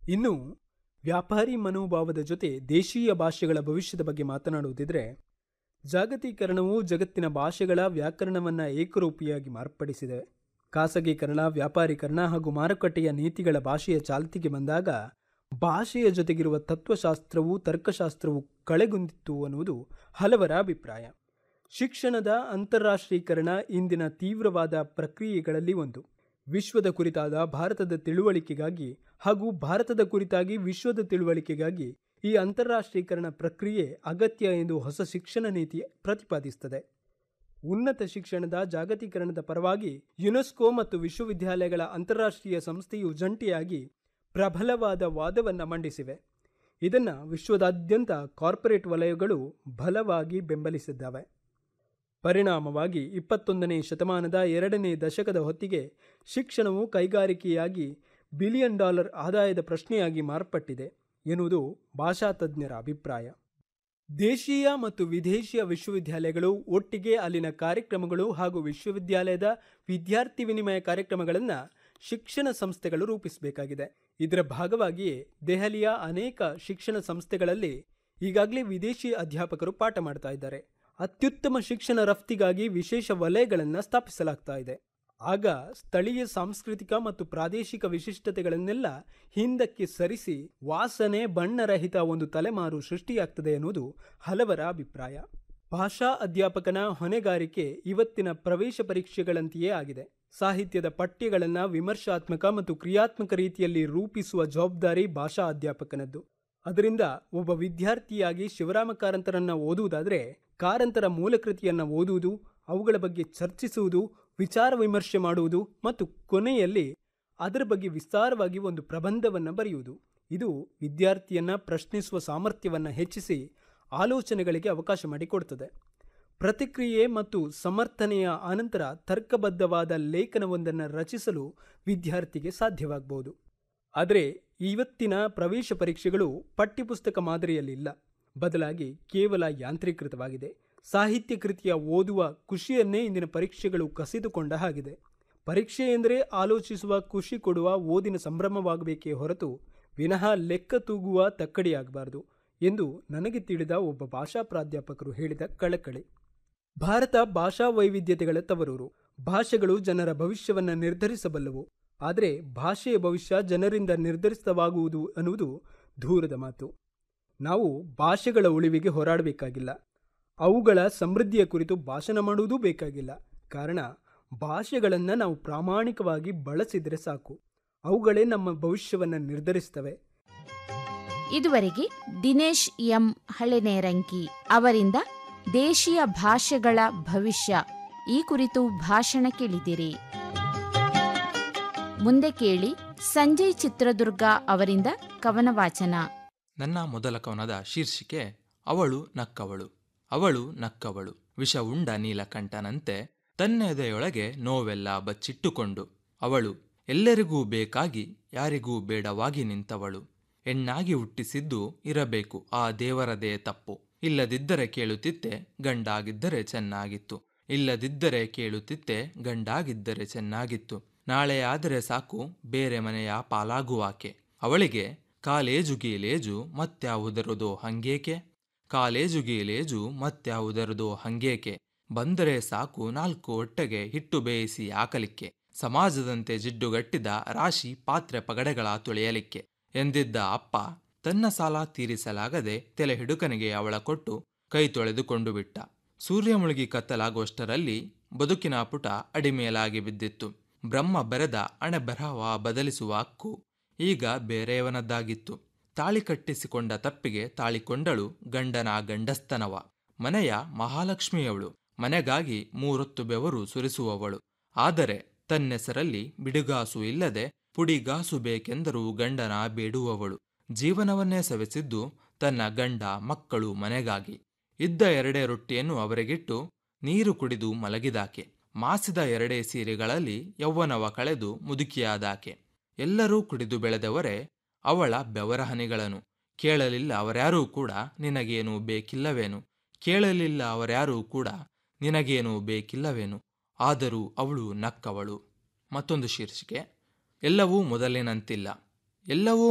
ಇನ್ನು ವ್ಯಾಪಾರಿ ಮನೋಭಾವದ ಜೊತೆ ದೇಶೀಯ ಭಾಷೆಗಳ ಭವಿಷ್ಯದ ಬಗ್ಗೆ ಮಾತನಾಡುವುದಿದ್ರೆ ಜಾಗತೀಕರಣವು ಜಗತ್ತಿನ ಭಾಷೆಗಳ ವ್ಯಾಕರಣವನ್ನು ಏಕರೂಪಿಯಾಗಿ ಮಾರ್ಪಡಿಸಿದೆ ಖಾಸಗೀಕರಣ ವ್ಯಾಪಾರೀಕರಣ ಹಾಗೂ ಮಾರುಕಟ್ಟೆಯ ನೀತಿಗಳ ಭಾಷೆಯ ಚಾಲ್ತಿಗೆ ಬಂದಾಗ ಭಾಷೆಯ ಜೊತೆಗಿರುವ ತತ್ವಶಾಸ್ತ್ರವು ತರ್ಕಶಾಸ್ತ್ರವು ಕಳೆಗುಂದಿತ್ತು ಅನ್ನುವುದು ಹಲವರ ಅಭಿಪ್ರಾಯ ಶಿಕ್ಷಣದ ಅಂತಾರಾಷ್ಟ್ರೀಕರಣ ಇಂದಿನ ತೀವ್ರವಾದ ಪ್ರಕ್ರಿಯೆಗಳಲ್ಲಿ ಒಂದು ವಿಶ್ವದ ಕುರಿತಾದ ಭಾರತದ ತಿಳುವಳಿಕೆಗಾಗಿ ಹಾಗೂ ಭಾರತದ ಕುರಿತಾಗಿ ವಿಶ್ವದ ತಿಳುವಳಿಕೆಗಾಗಿ ಈ ಅಂತಾರಾಷ್ಟ್ರೀಕರಣ ಪ್ರಕ್ರಿಯೆ ಅಗತ್ಯ ಎಂದು ಹೊಸ ಶಿಕ್ಷಣ ನೀತಿ ಪ್ರತಿಪಾದಿಸುತ್ತದೆ ಉನ್ನತ ಶಿಕ್ಷಣದ ಜಾಗತೀಕರಣದ ಪರವಾಗಿ ಯುನೆಸ್ಕೋ ಮತ್ತು ವಿಶ್ವವಿದ್ಯಾಲಯಗಳ ಅಂತಾರಾಷ್ಟ್ರೀಯ ಸಂಸ್ಥೆಯು ಜಂಟಿಯಾಗಿ ಪ್ರಬಲವಾದ ವಾದವನ್ನು ಮಂಡಿಸಿವೆ ಇದನ್ನು ವಿಶ್ವದಾದ್ಯಂತ ಕಾರ್ಪೊರೇಟ್ ವಲಯಗಳು ಬಲವಾಗಿ ಬೆಂಬಲಿಸಿದ್ದಾವೆ ಪರಿಣಾಮವಾಗಿ ಇಪ್ಪತ್ತೊಂದನೇ ಶತಮಾನದ ಎರಡನೇ ದಶಕದ ಹೊತ್ತಿಗೆ ಶಿಕ್ಷಣವು ಕೈಗಾರಿಕೆಯಾಗಿ ಬಿಲಿಯನ್ ಡಾಲರ್ ಆದಾಯದ ಪ್ರಶ್ನೆಯಾಗಿ ಮಾರ್ಪಟ್ಟಿದೆ ಎನ್ನುವುದು ಭಾಷಾ ತಜ್ಞರ ಅಭಿಪ್ರಾಯ ದೇಶೀಯ ಮತ್ತು ವಿದೇಶಿಯ ವಿಶ್ವವಿದ್ಯಾಲಯಗಳು ಒಟ್ಟಿಗೆ ಅಲ್ಲಿನ ಕಾರ್ಯಕ್ರಮಗಳು ಹಾಗೂ ವಿಶ್ವವಿದ್ಯಾಲಯದ ವಿದ್ಯಾರ್ಥಿ ವಿನಿಮಯ ಕಾರ್ಯಕ್ರಮಗಳನ್ನು ಶಿಕ್ಷಣ ಸಂಸ್ಥೆಗಳು ರೂಪಿಸಬೇಕಾಗಿದೆ ಇದರ ಭಾಗವಾಗಿಯೇ ದೆಹಲಿಯ ಅನೇಕ ಶಿಕ್ಷಣ ಸಂಸ್ಥೆಗಳಲ್ಲಿ ಈಗಾಗಲೇ ವಿದೇಶಿ ಅಧ್ಯಾಪಕರು ಪಾಠ ಮಾಡ್ತಾ ಇದ್ದಾರೆ ಅತ್ಯುತ್ತಮ ಶಿಕ್ಷಣ ರಫ್ತಿಗಾಗಿ ವಿಶೇಷ ವಲಯಗಳನ್ನು ಸ್ಥಾಪಿಸಲಾಗ್ತಾ ಇದೆ ಆಗ ಸ್ಥಳೀಯ ಸಾಂಸ್ಕೃತಿಕ ಮತ್ತು ಪ್ರಾದೇಶಿಕ ವಿಶಿಷ್ಟತೆಗಳನ್ನೆಲ್ಲ ಹಿಂದಕ್ಕೆ ಸರಿಸಿ ವಾಸನೆ ಬಣ್ಣರಹಿತ ಒಂದು ತಲೆಮಾರು ಸೃಷ್ಟಿಯಾಗ್ತದೆ ಎನ್ನುವುದು ಹಲವರ ಅಭಿಪ್ರಾಯ ಭಾಷಾ ಅಧ್ಯಾಪಕನ ಹೊಣೆಗಾರಿಕೆ ಇವತ್ತಿನ ಪ್ರವೇಶ ಪರೀಕ್ಷೆಗಳಂತೆಯೇ ಆಗಿದೆ ಸಾಹಿತ್ಯದ ಪಠ್ಯಗಳನ್ನು ವಿಮರ್ಶಾತ್ಮಕ ಮತ್ತು ಕ್ರಿಯಾತ್ಮಕ ರೀತಿಯಲ್ಲಿ ರೂಪಿಸುವ ಜವಾಬ್ದಾರಿ ಭಾಷಾ ಅಧ್ಯಾಪಕನದ್ದು ಅದರಿಂದ ಒಬ್ಬ ವಿದ್ಯಾರ್ಥಿಯಾಗಿ ಶಿವರಾಮ ಕಾರಂತರನ್ನ ಓದುವುದಾದರೆ ಕಾರಂತರ ಮೂಲಕೃತಿಯನ್ನು ಓದುವುದು ಅವುಗಳ ಬಗ್ಗೆ ಚರ್ಚಿಸುವುದು ವಿಚಾರ ವಿಮರ್ಶೆ ಮಾಡುವುದು ಮತ್ತು ಕೊನೆಯಲ್ಲಿ ಅದರ ಬಗ್ಗೆ ವಿಸ್ತಾರವಾಗಿ ಒಂದು ಪ್ರಬಂಧವನ್ನು ಬರೆಯುವುದು ಇದು ವಿದ್ಯಾರ್ಥಿಯನ್ನ ಪ್ರಶ್ನಿಸುವ ಸಾಮರ್ಥ್ಯವನ್ನು ಹೆಚ್ಚಿಸಿ ಆಲೋಚನೆಗಳಿಗೆ ಅವಕಾಶ ಮಾಡಿಕೊಡ್ತದೆ ಪ್ರತಿಕ್ರಿಯೆ ಮತ್ತು ಸಮರ್ಥನೆಯ ಅನಂತರ ತರ್ಕಬದ್ಧವಾದ ಲೇಖನವೊಂದನ್ನು ರಚಿಸಲು ವಿದ್ಯಾರ್ಥಿಗೆ ಸಾಧ್ಯವಾಗಬಹುದು ಆದರೆ ಇವತ್ತಿನ ಪ್ರವೇಶ ಪರೀಕ್ಷೆಗಳು ಪಠ್ಯಪುಸ್ತಕ ಮಾದರಿಯಲ್ಲಿಲ್ಲ ಬದಲಾಗಿ ಕೇವಲ ಯಾಂತ್ರೀಕೃತವಾಗಿದೆ ಸಾಹಿತ್ಯ ಕೃತಿಯ ಓದುವ ಖುಷಿಯನ್ನೇ ಇಂದಿನ ಪರೀಕ್ಷೆಗಳು ಕಸಿದುಕೊಂಡ ಹಾಗಿದೆ ಪರೀಕ್ಷೆ ಎಂದರೆ ಆಲೋಚಿಸುವ ಖುಷಿ ಕೊಡುವ ಓದಿನ ಸಂಭ್ರಮವಾಗಬೇಕೇ ಹೊರತು ವಿನಃ ಲೆಕ್ಕ ತೂಗುವ ತಕ್ಕಡಿಯಾಗಬಾರದು ಎಂದು ನನಗೆ ತಿಳಿದ ಒಬ್ಬ ಭಾಷಾ ಪ್ರಾಧ್ಯಾಪಕರು ಹೇಳಿದ ಕಳಕಳಿ ಭಾರತ ಭಾಷಾ ವೈವಿಧ್ಯತೆಗಳ ತವರೂರು ಭಾಷೆಗಳು ಜನರ ಭವಿಷ್ಯವನ್ನು ನಿರ್ಧರಿಸಬಲ್ಲವು ಆದರೆ ಭಾಷೆಯ ಭವಿಷ್ಯ ಜನರಿಂದ ನಿರ್ಧರಿತವಾಗುವುದು ಅನ್ನುವುದು ದೂರದ ಮಾತು ನಾವು ಭಾಷೆಗಳ ಉಳಿವಿಗೆ ಹೋರಾಡಬೇಕಾಗಿಲ್ಲ ಅವುಗಳ ಸಮೃದ್ಧಿಯ ಕುರಿತು ಭಾಷಣ ಮಾಡುವುದೂ ಬೇಕಾಗಿಲ್ಲ ಕಾರಣ ಭಾಷೆಗಳನ್ನು ನಾವು ಪ್ರಾಮಾಣಿಕವಾಗಿ ಬಳಸಿದರೆ ಸಾಕು ಅವುಗಳೇ ನಮ್ಮ ಭವಿಷ್ಯವನ್ನು ನಿರ್ಧರಿಸ್ತವೆ ಇದುವರೆಗೆ ದಿನೇಶ್ ಎಂ ಹಳೆನೇರಂಕಿ ಅವರಿಂದ ದೇಶೀಯ ಭಾಷೆಗಳ ಭವಿಷ್ಯ ಈ ಕುರಿತು ಭಾಷಣ ಕೇಳಿದಿರಿ ಮುಂದೆ ಕೇಳಿ ಸಂಜಯ್ ಚಿತ್ರದುರ್ಗ ಅವರಿಂದ ಕವನ ವಾಚನ ನನ್ನ ಮೊದಲ ಕವನದ ಶೀರ್ಷಿಕೆ ಅವಳು ನಕ್ಕವಳು ಅವಳು ನಕ್ಕವಳು ವಿಷ ಉಂಡ ನೀಲಕಂಠನಂತೆ ತನ್ನೆದೆಯೊಳಗೆ ನೋವೆಲ್ಲ ಬಚ್ಚಿಟ್ಟುಕೊಂಡು ಅವಳು ಎಲ್ಲರಿಗೂ ಬೇಕಾಗಿ ಯಾರಿಗೂ ಬೇಡವಾಗಿ ನಿಂತವಳು ಹೆಣ್ಣಾಗಿ ಹುಟ್ಟಿಸಿದ್ದು ಇರಬೇಕು ಆ ದೇವರದೇ ತಪ್ಪು ಇಲ್ಲದಿದ್ದರೆ ಕೇಳುತ್ತಿತ್ತೆ ಗಂಡಾಗಿದ್ದರೆ ಚೆನ್ನಾಗಿತ್ತು ಇಲ್ಲದಿದ್ದರೆ ಕೇಳುತ್ತಿತ್ತೆ ಗಂಡಾಗಿದ್ದರೆ ಚೆನ್ನಾಗಿತ್ತು ನಾಳೆ ಆದರೆ ಸಾಕು ಬೇರೆ ಮನೆಯ ಪಾಲಾಗುವಾಕೆ ಅವಳಿಗೆ ಕಾಲೇಜು ಗೀಲೇಜು ಮತ್ಯಾವುದರದೋ ಹಂಗೇಕೆ ಕಾಲೇಜು ಗೀಲೇಜು ಮತ್ಯಾವುದರದೋ ಹಂಗೇಕೆ ಬಂದರೆ ಸಾಕು ನಾಲ್ಕು ಹೊಟ್ಟೆಗೆ ಹಿಟ್ಟು ಬೇಯಿಸಿ ಹಾಕಲಿಕ್ಕೆ ಸಮಾಜದಂತೆ ಜಿಡ್ಡುಗಟ್ಟಿದ ರಾಶಿ ಪಾತ್ರೆ ಪಗಡೆಗಳ ತುಳಿಯಲಿಕ್ಕೆ ಎಂದಿದ್ದ ಅಪ್ಪ ತನ್ನ ಸಾಲ ತೀರಿಸಲಾಗದೆ ತಲೆ ಹಿಡುಕನಿಗೆ ಅವಳ ಕೊಟ್ಟು ಕೈ ತೊಳೆದುಕೊಂಡು ಬಿಟ್ಟ ಸೂರ್ಯ ಮುಳುಗಿ ಕತ್ತಲಾಗುವಷ್ಟರಲ್ಲಿ ಬದುಕಿನ ಪುಟ ಅಡಿಮೇಲಾಗಿ ಬಿದ್ದಿತ್ತು ಬ್ರಹ್ಮ ಬರೆದ ಅಣೆಬರಹವ ಬದಲಿಸುವ ಹಕ್ಕು ಈಗ ಬೇರೆಯವನದ್ದಾಗಿತ್ತು ತಾಳಿ ಕಟ್ಟಿಸಿಕೊಂಡ ತಪ್ಪಿಗೆ ತಾಳಿಕೊಂಡಳು ಗಂಡನ ಗಂಡಸ್ತನವ ಮನೆಯ ಮಹಾಲಕ್ಷ್ಮಿಯವಳು ಮನೆಗಾಗಿ ಮೂರೊತ್ತು ಬೆವರು ಸುರಿಸುವವಳು ಆದರೆ ತನ್ನೆಸರಲ್ಲಿ ಬಿಡುಗಾಸು ಇಲ್ಲದೆ ಪುಡಿಗಾಸು ಬೇಕೆಂದರೂ ಗಂಡನ ಬೇಡುವವಳು ಜೀವನವನ್ನೇ ಸವೆಸಿದ್ದು ತನ್ನ ಗಂಡ ಮಕ್ಕಳು ಮನೆಗಾಗಿ ಇದ್ದ ಎರಡೇ ರೊಟ್ಟಿಯನ್ನು ಅವರಿಗಿಟ್ಟು ನೀರು ಕುಡಿದು ಮಲಗಿದಾಕೆ ಮಾಸಿದ ಎರಡೇ ಸೀರೆಗಳಲ್ಲಿ ಯೌವನವ ಕಳೆದು ಮುದುಕಿಯಾದಾಕೆ ಎಲ್ಲರೂ ಕುಡಿದು ಬೆಳೆದವರೇ ಅವಳ ಬೆವರ ಹನಿಗಳನ್ನು ಕೇಳಲಿಲ್ಲ ಅವರ್ಯಾರೂ ಕೂಡ ನಿನಗೇನು ಬೇಕಿಲ್ಲವೇನು ಕೇಳಲಿಲ್ಲ ಅವರ್ಯಾರೂ ಕೂಡ ನಿನಗೇನು ಬೇಕಿಲ್ಲವೇನು ಆದರೂ ಅವಳು ನಕ್ಕವಳು ಮತ್ತೊಂದು ಶೀರ್ಷಿಕೆ ಎಲ್ಲವೂ ಮೊದಲಿನಂತಿಲ್ಲ ಎಲ್ಲವೂ